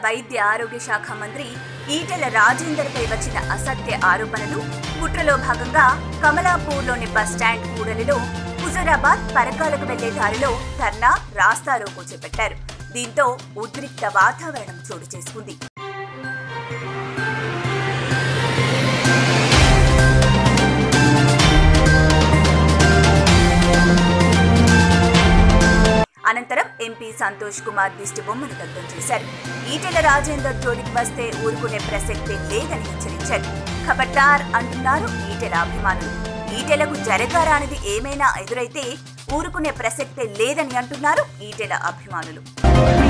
వైద్య ఆరోగ్య శాఖ మంత్రి ఈటెల రాజేందర్పై వచ్చిన అసత్య ఆరోపణలు కుట్రలో భాగంగా కమలాపూర్లోని బస్ స్టాండ్ కూడలిలో హుజరాబాద్ పరకాలకు వెళ్లే దారిలో ధర్నా రాస్తారోకో చేపట్టారు దీంతో ఉద్రిక్త వాతావరణం చోటు చేసుకుంది అనంతరం ఎంపీ సంతోష్ కుమార్ దిష్టి బొమ్మను దగ్ధం చేశారు ఈటెల రాజేందర్ జోలికి వస్తే ఊరుకునే ప్రసక్తే లేదని హెచ్చరించారు ఖబర్దార్ అంటున్నారు ఈటెల అభిమానులు ఈటెలకు జరగారానిది ఏమైనా ఎదురైతే ఊరుకునే ప్రసక్తే లేదని అంటున్నారు ఈటెల అభిమానులు